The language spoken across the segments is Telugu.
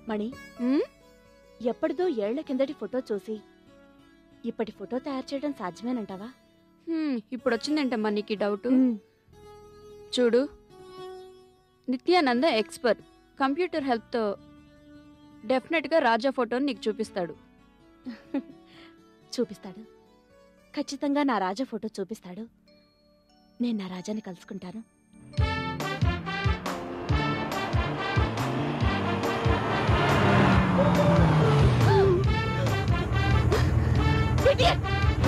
మణి ఉమ్, ఎప్పటిదో ఏళ్ల కిందటి ఫోటో చూసి ఇప్పటి ఫోటో తయారు చేయడం సాధ్యమేనంటావా హ్మ్, ఇప్పుడు వచ్చిందంటమ్మా నీకు ఈ డౌట్ చూడు నిత్యానంద ఎక్స్పర్ట్ కంప్యూటర్ హెల్ప్తో డెఫినెట్గా రాజా ఫోటోని నీకు చూపిస్తాడు చూపిస్తాడు ఖచ్చితంగా నా రాజా ఫోటో చూపిస్తాడు నేను నా రాజాని కలుసుకుంటాను Idiot!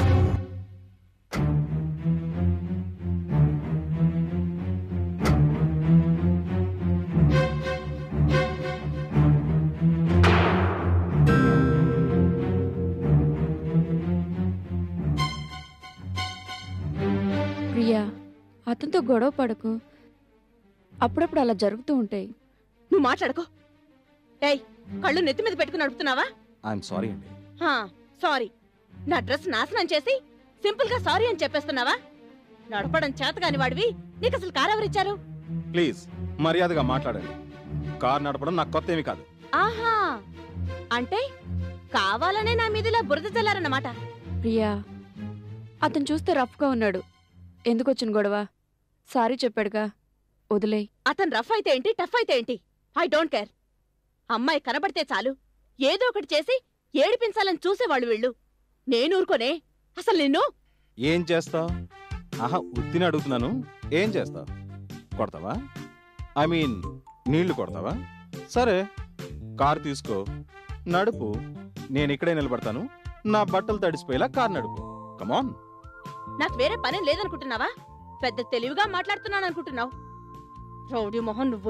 ప్రియా అతనితో గొడవ పడకు అప్పుడప్పుడు అలా జరుగుతూ ఉంటాయి నువ్వు మాట్లాడకో ఏయ్ కళ్ళు నెత్తి మీద పెట్టుకుని నడుపుతున్నావా ఐఎమ్ సారీ అండి హా, సారీ నా డ్రెస్ నాశనం చేసి సింపుల్ గా సారీ అని చెప్పేస్తున్నావా నడపడం చేతగాని వాడివి నీకు అసలు కారు ఎవరిచ్చారు ప్లీజ్ మర్యాదగా మాట్లాడండి కార్ నడపడం నాకు కొత్త ఏమీ కాదు ఆహా అంటే కావాలనే నా మీదిలా బురద చల్లారన్నమాట ప్రియా అతను చూస్తే రఫ్గా ఉన్నాడు ఎందుకు వచ్చిన గొడవ సారీ చెప్పాడుగా వదిలేయ్ అతను రఫ్ అయితే ఏంటి టఫ్ అయితే ఏంటి ఐ డోంట్ కేర్ అమ్మాయి కనబడితే చాలు ఏదో ఒకటి చేసి ఏడిపించాలని చూసేవాళ్ళు వీళ్ళు నేను ఊరుకోనే అసలు నిన్ను ఏం చేస్తావు ఆహా ఉత్తిని అడుగుతున్నాను ఏం చేస్తావు కొడతావా ఐ మీన్ నీళ్లు కొడతావా సరే కార్ తీసుకో నడుపు నేను ఇక్కడే నిలబడతాను నా బట్టలు తడిసిపోయేలా కార్ నడుపు కమాన్ నాకు వేరే పనేం లేదనుకుంటున్నావా పెద్ద తెలివిగా మాట్లాడుతున్నాను అనుకుంటున్నావు రౌడీ మొహం నువ్వు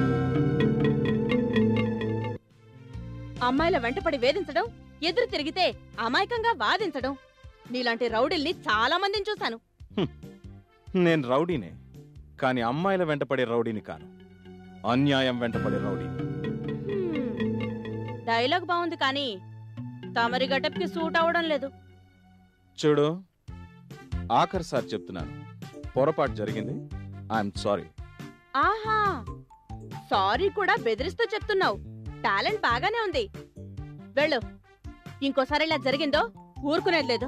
అమ్మాయిల వెంటపడి వేధించడం ఎదురు తిరిగితే అమాయకంగా వాదించడం నీలాంటి రౌడీల్ని చాలా మందిని చూశాను నేను రౌడీనే కానీ అమ్మాయిల వెంటపడే రౌడీని కాను అన్యాయం వెంటపడే రౌడీని హ్మ్. డైలాగ్ బాగుంది కానీ తమరి గటప్కి సూట్ అవడం లేదు చూడు ఆఖరి సార్ చెప్తున్నాను పొరపాటు జరిగింది ఐఎమ్ సారీ ఆహా సారీ కూడా బెదిరిస్తూ చెప్తున్నావు టాలెంట్ బాగానే ఉంది వెళ్ళు ఇంకోసారి ఇలా జరిగిందో ఊరుకునేది లేదు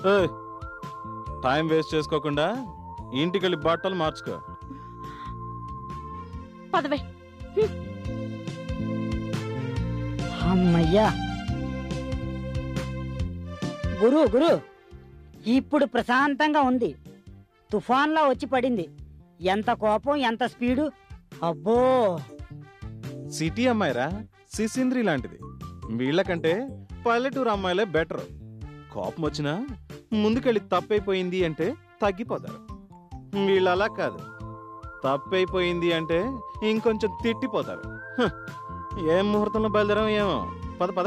టైం వేస్ట్ చేసుకోకుండా ఇంటికెళ్ళి బట్టలు మార్చుకో పదవే అమ్మయ్యా గురు గురు ఇప్పుడు ప్రశాంతంగా ఉంది తుఫాన్లా వచ్చి పడింది ఎంత కోపం ఎంత స్పీడు అబ్బో సిటీ అమ్మాయిరా సిసింద్రి లాంటిది వీళ్ళకంటే పల్లెటూరు అమ్మాయిలే బెటర్ కోపం వచ్చినా ముందుకెళ్ళి తప్పైపోయింది అంటే తగ్గిపోతారు వీళ్ళు అలా కాదు తప్పైపోయింది అంటే ఇంకొంచెం తిట్టిపోతారు హ, ఏం ముహూర్తంలో బయలుదేరాం ఏమో పద పద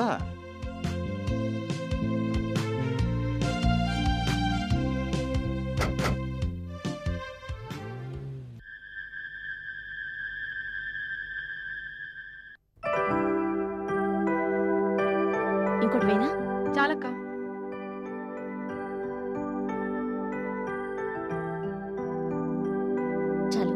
ఇంకోటి వేనా చాలక్క చాలు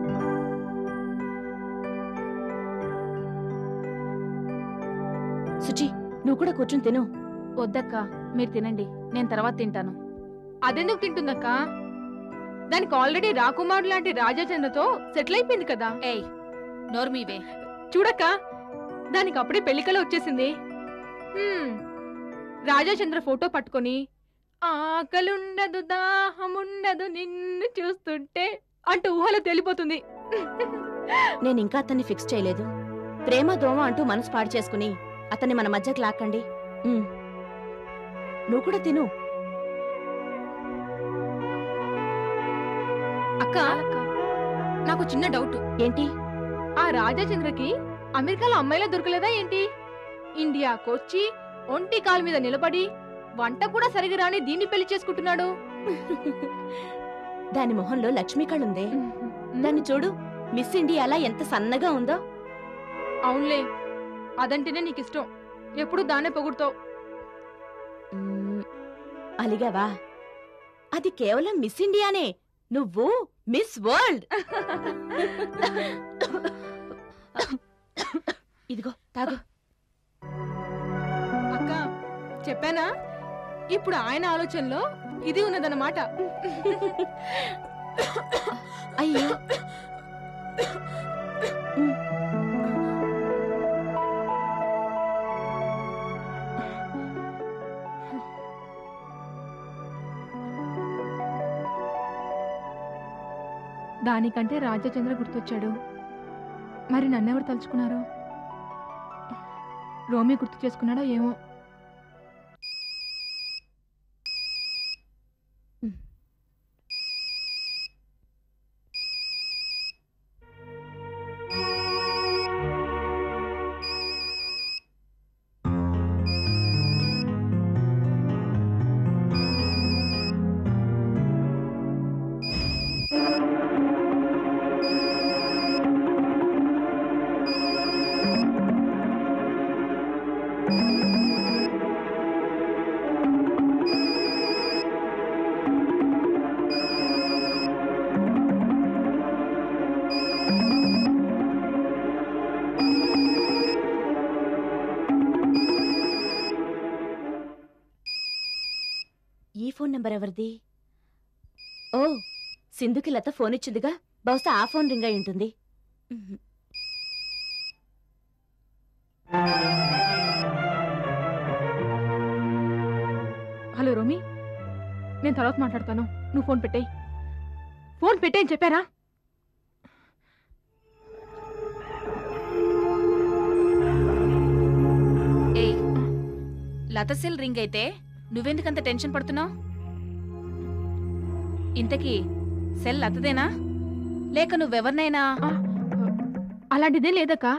సుచి నువ్వు కూడా కూర్చుని తిను వద్దక్క మీరు తినండి నేను తర్వాత తింటాను అదెందుకు తింటుందక్క దానికి ఆల్రెడీ రాకుమార్ లాంటి రాజాచంద్రతో సెటిల్ అయిపోయింది కదా ఏయ్ నోర్మీవే చూడక్క దానికి అప్పుడే పెళ్లికల వచ్చేసింది హ్మ్, రాజాచంద్ర ఫోటో పట్టుకొని ఆకలుండదు దాహముండదు నిన్ను చూస్తుంటే అంటూ ఊహలో తెలిపోతుంది నేను ఇంకా అతన్ని ఫిక్స్ చేయలేదు ప్రేమ దోమ అంటూ మనసు పాడు చేసుకుని అతన్ని మన మధ్యకి లాక్కండి ఉమ్. నువ్వు కూడా తిను అక్క నాకు చిన్న డౌట్ ఏంటి ఆ రాజాచంద్రకి అమెరికాలో అమ్మాయిలా దొరకలేదా ఏంటి ఇండియాకొచ్చి ఒంటి కాలు మీద నిలబడి వంట కూడా సరిగా రాని దీన్ని పెళ్లి చేసుకుంటున్నాడు దాని మొహంలో లక్ష్మీ కళ్ళుందే దాన్ని చూడు మిస్ ఇండియాలా ఎంత సన్నగా ఉందో అవునులే అదంటేనే నీకు ఇష్టం ఎప్పుడు దాన్నే పొగుడుతావు మ్మ్. అలిగావా అది కేవలం మిస్ ఇండియానే నువ్వు మిస్ వరల్డ్ ఇదిగో తాగు చెప్పానా ఇప్పుడు ఆయన ఆలోచనలో ఇది ఉన్నదన్నమాట అయ్యో దానికంటే రాజచంద్ర గుర్తొచ్చాడు మరి నన్నెవరు తలుచుకున్నారు రోమి గుర్తు చేసుకున్నాడో ఏమో ఈ ఫోన్ నెంబర్ ఎవరిది ఓ సింధుకి లత ఫోన్ ఇచ్చిందిగా బహుశా ఆ ఫోన్ రింగ్ అయి ఉంటుంది హలో రోమి నేను తర్వాత మాట్లాడతాను నువ్వు ఫోన్ పెట్టేయ్ ఫోన్ పెట్టేయని చెప్పారా ఏయ్ లత సెల్ రింగ్ అయితే నువ్వెందుకంత టెన్షన్ పడుతున్నావు ఇంతకీ సెల్ లతదేనా లేక నువ్వెవరినైనా అలాంటిదే లేదక్కా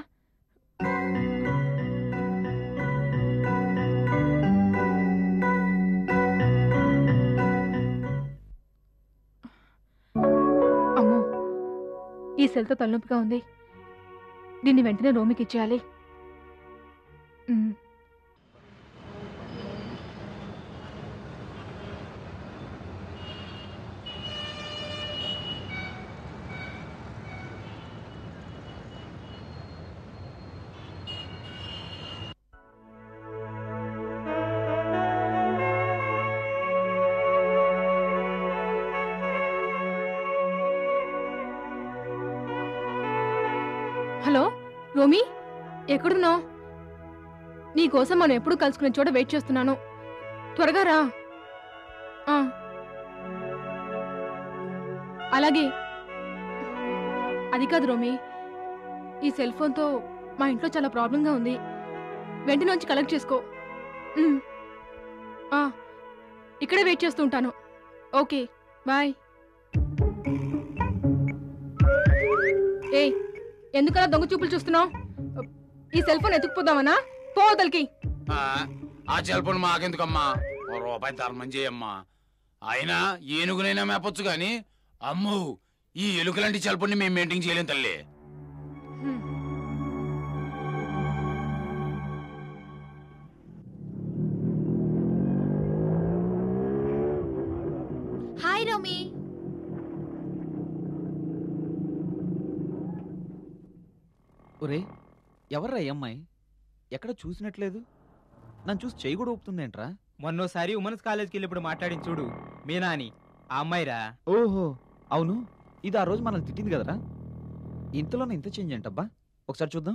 అమ్మో ఈ సెల్తో తలనొప్పిగా ఉంది దీన్ని వెంటనే రోమికి ఇచ్చేయాలి ఉమ్. హలో రోమి ఎక్కడున్నావు నీకోసం మనం ఎప్పుడు కలుసుకునే చోట వెయిట్ చేస్తున్నాను త్వరగా రా ఆ. అలాగే అది కాదు రోమి ఈ సెల్ ఫోన్తో మా ఇంట్లో చాలా ప్రాబ్లంగా ఉంది వెంటనే వచ్చి కలెక్ట్ చేసుకో ఉమ్. ఆ. ఇక్కడే వెయిట్ చేస్తూ ఉంటాను ఓకే బాయ్ ఏయ్ ఎందుకలా దొంగ చూపులు చూస్తున్నావు ఈ సెల్ ఫోన్ ఎత్తుకుపోదామనా పోవతలకి ఆ, ఆ సెల్ఫోన్ మాకెందుకమ్మా ఓ రూపాయి ధర్మం చేయమ్మా అయినా ఏనుగునైనా మేపొచ్చు గాని అమ్మో ఈ ఎలుకలాంటి సెల్ఫోన్ మేము మెయింటైన్ చేయలేం తల్లి హాయ్ రోమి ఒరే ఎవర్రా ఈ అమ్మాయి ఎక్కడ చూసినట్లేదు నన్ను చూసి చేయి కూడా ఊపుతుందేంట్రా మొన్నోసారి ఉమెన్స్ కాలేజ్కి వెళ్ళినప్పుడు మాట్లాడింది చూడు మీనా అని ఆ అమ్మాయిరా ఓహో అవును ఇది ఆ రోజు మనల్ని తిట్టింది కదరా ఇంతలోనే ఇంత చేంజ్ ఏంటబ్బా ఒకసారి చూద్దాం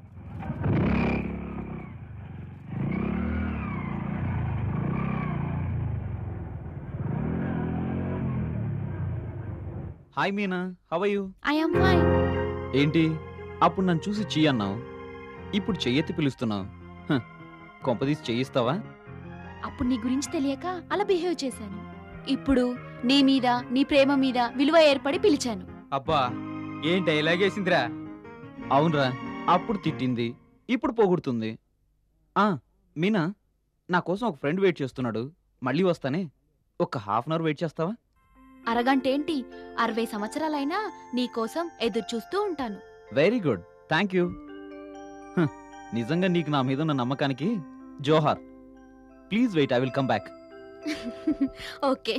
hi Meena how you I am fine ఏంటి అప్పుడు నన్ను చూసి చెయ్యి అన్నావు ఇప్పుడు చెయ్యెత్తి పిలుస్తున్నావు హ, కొంపదీసి చెయ్యిస్తావా అప్పుడు నీ గురించి తెలియక అలా బిహేవ్ చేశాను ఇప్పుడు నీ మీద నీ ప్రేమ మీద విలువ ఏర్పడి పిలిచాను అబ్బా ఏం డైలాగ్ వేసిందిరా అవునరా అప్పుడు తిట్టింది ఇప్పుడు పొగుడుతుంది ఆ మీనా నా కోసం ఒక ఫ్రెండ్ వెయిట్ చేస్తున్నాడు మళ్ళీ వస్తానే ఒక హాఫ్ అన్ అవర్ వెయిట్ చేస్తావా అరగంట ఏంటి అరవై సంవత్సరాలైనా నీ కోసం ఎదురు చూస్తూ ఉంటాను వెరీ గుడ్ థ్యాంక్ యూ హ, నిజంగా నీకు నా మీద ఉన్న నమ్మకానికి జోహార్ please wait I will come back okay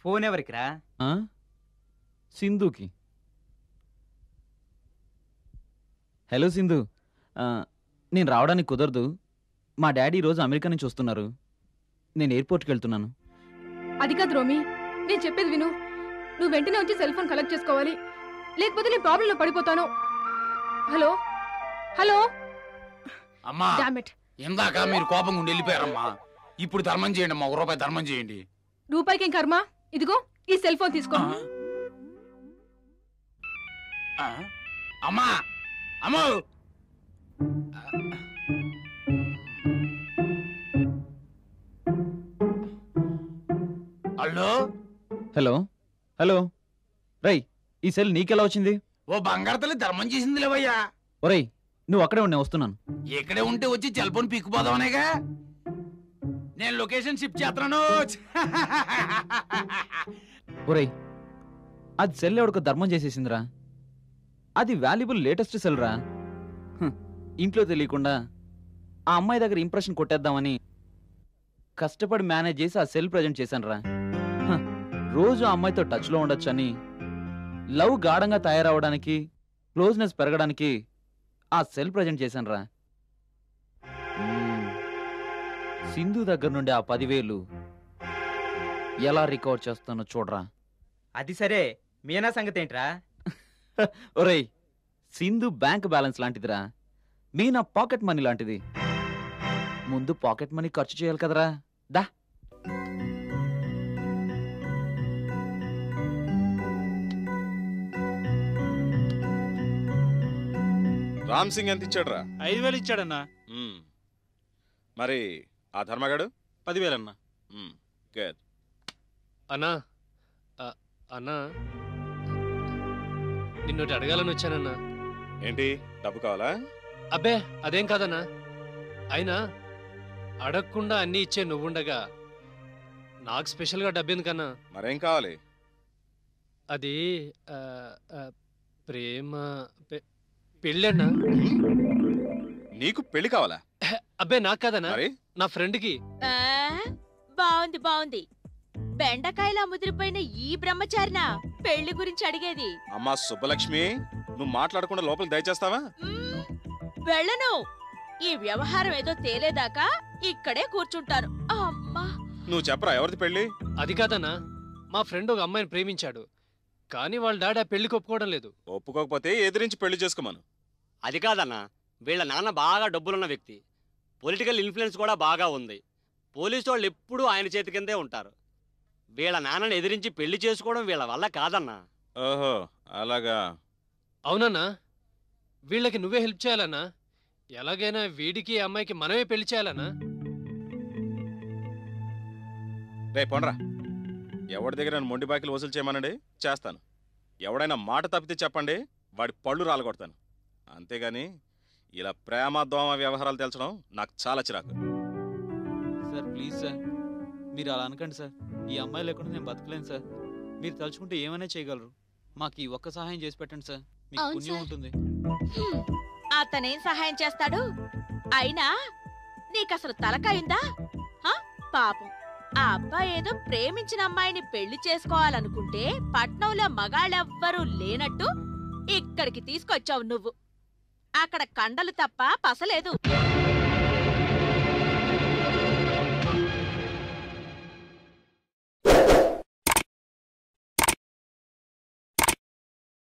phone ఎవరికిరా ఆ? సింధుకి హలో సింధు ఆ, నేను రావడానికి కుదరదు మా డాడీ ఈరోజు అమెరికా నుంచి వస్తున్నారు నేను ఎయిర్పోర్ట్కి వెళ్తున్నాను అది కాదు రోమి నేను చెప్పేది విను నువ్వు వెంటనే వచ్చి సెల్ ఫోన్ కలెక్ట్ చేసుకోవాలి లేకపోతే నేను ప్రాబ్లంలో పడిపోతాను హలో హలో అమ్మా డామిట్ ఇందాక మీరు కోపంగా ఉండి వెళ్ళిపోయారమ్మా ఇప్పుడు ధర్మం చేయండి అమ్మా ఒక రూపాయి ధర్మం చేయండి రూపాయికి ఏం కర్మ ఇదిగో ఈ సెల్ ఫోన్ తీసుకో ఆ? ఆ? అమ్మా అమ్మో హలో హలో హలో రై ఈ సెల్ నీకెలా వచ్చింది ఓ బంగారు తల్లి ధర్మం చేసింది లేవయ్యా ఒరేయ్ నువ్వు అక్కడే ఉండే వస్తున్నాను ఇక్కడే ఉంటే వచ్చి సెల్ఫోన్ పీక్కుపోదామనేగా నేను లొకేషన్ షిఫ్ట్ చేస్తున్నాను ఒరేయ్ అది సెల్ ఎవడికో ధర్మం చేసేసిందిరా అది వాల్యుబుల్ లేటెస్ట్ సెల్ రా హ్మ్, ఇంట్లో తెలియకుండా ఆ అమ్మాయి దగ్గర ఇంప్రెషన్ కొట్టేద్దామని కష్టపడి మేనేజ్ చేసి ఆ సెల్ ప్రజెంట్ చేశాను రా రోజు ఆ అమ్మాయితో టచ్లో ఉండొచ్చని లవ్ గాఢంగా తయారవడానికి క్లోజ్నెస్ పెరగడానికి ఆ సెల్ ప్రజెంట్ చేశాను రా సింధు దగ్గర నుండి ఆ పదివేలు ఎలా రికవర్ చేస్తానో చూడరా అది సరే మీనా సంగతి ఏంట్రా ఒరేయ్ సింధు బ్యాంక్ బ్యాలెన్స్ లాంటిదిరా మీనా పాకెట్ మనీ లాంటిది ముందు పాకెట్ మనీ ఖర్చు చేయాలి కదరా దా రామ్ సింగ్ ఎంత ఇచ్చాడు రా ఐదు వేలు ఇచ్చాడన్నా మరి ఆ ధర్మగాడు పదివేలన్నా గుడ్ అన్నా ఆ, అన్నా నిన్నోటి అడగాలని వచ్చానన్నా ఏంటి డబ్బు కావాలా అబ్బే అదేం కాదన్నా అయినా అడగకుండా అన్నీ ఇచ్చే నువ్వుండగా నాకు స్పెషల్గా డబ్బెందుకన్నా మరేం కావాలి అది ఆ, ఆ, ప్రేమ పె- పెళ్ళన్నా నీకు పెళ్లి కావాలా అబ్బే నాకు కాదన్నా మరి నా ఫ్రెండ్కి ఆ, బావుంది బావుంది బెండకాయలా ముదిరిపోయిన ఈ బ్రహ్మచారిన పెళ్లి గురించి అడిగేది అమ్మా సుబ్బలక్ష్మి నువ్వు మాట్లాడకుండా లోపలికి దయచేస్తావా మ్మ్, వెళ్ళను ఈ వ్యవహారం ఏదో తేలేదాకా ఇక్కడే కూర్చుంటాను అమ్మా నువ్వు చెప్పరా ఎవరిది పెళ్లి అది కాదన్నా మా ఫ్రెండ్ ఒక అమ్మాయిని ప్రేమించాడు కానీ వాళ్ళ డాడీ ఆ పెళ్లికి ఒప్పుకోవడం లేదు ఒప్పుకోకపోతే ఎదిరించి పెళ్లి చేసుకోమను అది కాదన్నా వీళ్ళ నాన్న బాగా డబ్బులున్న వ్యక్తి పొలిటికల్ ఇన్ఫ్లుయెన్స్ కూడా బాగా ఉంది పోలీసు వాళ్ళు ఎప్పుడూ ఆయన చేతి కిందే ఉంటారు వీళ్ళ నాన్నని ఎదిరించి పెళ్లి చేసుకోవడం వీళ్ళ వల్ల కాదన్నా ఓహో అలాగా అవునన్నా వీళ్ళకి నువ్వే హెల్ప్ చేయాలన్నా ఎలాగైనా వీడికి ఈ అమ్మాయికి మనమే పెళ్లి చేయాలన్నా రే పొండ్రా ఎవరి దగ్గర నన్ను మొండి బాకీలు వసూలు చేయమనండి చేస్తాను ఎవడైనా మాట తప్పితే చెప్పండి వాడి పళ్ళు రాలగొడతాను అంతేగాని ఇలా ప్రేమ దోమ వ్యవహారాలు తెలచడం నాకు చాలా చిరాకు సార్ ప్లీజ్ సార్ మీరు అలా అనకండి సార్ ఈ అమ్మాయి లేకుండా నేను బతకలేను సార్ మీరు తలుచుకుంటే ఏమైనా చేయగలరు మాకు ఈ ఒక్క సహాయం చేసి పెట్టండి సార్ మీకు అవును పుణ్యం సార్. ఉంటుంది హ్మ్, అతనేం సహాయం చేస్తాడు అయినా నీకసలు తలకాయిందా హ? పాపం ఆ అబ్బాయి ఏదో ప్రేమించిన అమ్మాయిని పెళ్లి చేసుకోవాలనుకుంటే పట్నంలో మగాళ్ళెవ్వరూ లేనట్టు ఇక్కడికి తీసుకొచ్చావు నువ్వు అక్కడ కండలు తప్ప పసలేదు